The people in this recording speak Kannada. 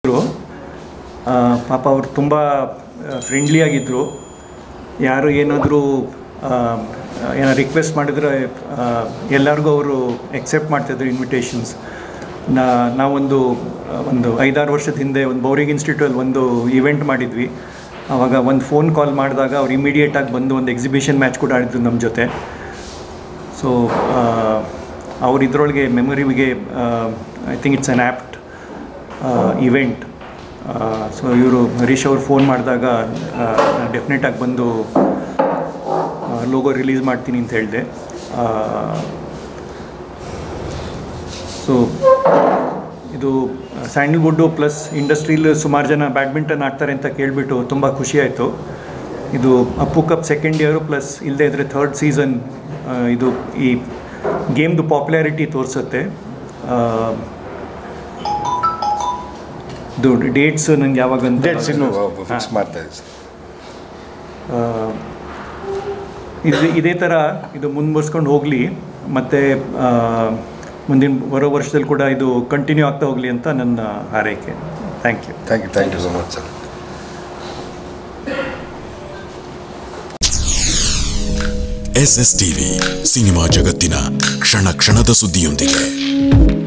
ಇದ್ರು. ಆ, ಪಾಪ ಅವರು ತುಂಬ ಫ್ರೆಂಡ್ಲಿಯಾಗಿದ್ದರು ಯಾರು ಏನಾದರೂ ಏನೋ ರಿಕ್ವೆಸ್ಟ್ ಮಾಡಿದರೆ ಆ, ಎಲ್ಲರಿಗೂ ಅವರು ಎಕ್ಸೆಪ್ಟ್ ಮಾಡ್ತಿದ್ರು ಇನ್ವಿಟೇಷನ್ಸ್ ನಾ ನಾವೊಂದು ಆ, ಒಂದು ಐದಾರು ವರ್ಷದ ಹಿಂದೆ ಒಂದು ಬೌರಿಂಗ್ ಇನ್ಸ್ಟಿಟ್ಯೂಟಲ್ಲಿ ಒಂದು ಇವೆಂಟ್ ಮಾಡಿದ್ವಿ ಆವಾಗ ಒಂದು ಫೋನ್ ಕಾಲ್ ಮಾಡಿದಾಗ ಅವ್ರು ಇಮಿಡಿಯೇಟಾಗಿ ಬಂದು ಒಂದು ಎಕ್ಸಿಬಿಷನ್ ಮ್ಯಾಚ್ ಕೂಡ ಆಡಿದ್ರು ನಮ್ಮ ಜೊತೆ ಸೊ ಅವ್ರು ಇದರೊಳಗೆ ಮೆಮೊರಿಗೆ I think it's an apt event so ಇವರು ಹರೀಶ್ ಅವ್ರು ಫೋನ್ ಮಾಡಿದಾಗ ಡೆಫಿನೆಟಾಗಿ ಬಂದು ಲೋಗೋ ರಿಲೀಸ್ ಮಾಡ್ತೀನಿ ಅಂತ ಹೇಳಿದೆ ಸೊ ಇದು ಸ್ಯಾಂಡಲ್ವುಡ್ಡು ಪ್ಲಸ್ ಇಂಡಸ್ಟ್ರೀಲಿ ಸುಮಾರು ಜನ ಬ್ಯಾಡ್ಮಿಂಟನ್ ಆಡ್ತಾರೆ ಅಂತ ಕೇಳಿಬಿಟ್ಟು ತುಂಬ ಖುಷಿ ಆಯಿತು ಇದು Appu cup second year plus ಇಲ್ಲದೆ ಇದ್ದರೆ ಥರ್ಡ್ ಸೀಸನ್ ಇದು ಈ ಗೇಮ್ದು ಪಾಪ್ಯುಲಾರಿಟಿ ತೋರಿಸುತ್ತೆ ಇದು ಡೇಟ್ಸ್ ನಂಗೆ ಯಾವಾಗ ಡೇಟ್ಸ್ ಇನ್ನೂ ಫಿಕ್ಸ್ ಮಾಡ್ತಾ ಇದ್ದೀವಿ ಸರ್ ಇದು ಇದೇ ಥರ ಇದು ಮುಂದುವರ್ಸ್ಕೊಂಡು ಹೋಗಲಿ ಮತ್ತು ಮುಂದಿನ ಬರೋ ವರ್ಷದಲ್ಲಿ ಕೂಡ ಇದು ಕಂಟಿನ್ಯೂ ಆಗ್ತಾ ಹೋಗಲಿ ಅಂತ ನನ್ನ ಹಾರೈಕೆ thank you thank you thank you so much sir S S TV cinema ಜಗತ್ತಿನ ಕ್ಷಣ ಕ್ಷಣದ ಸುದ್ದಿಯೊಂದಿಗೆ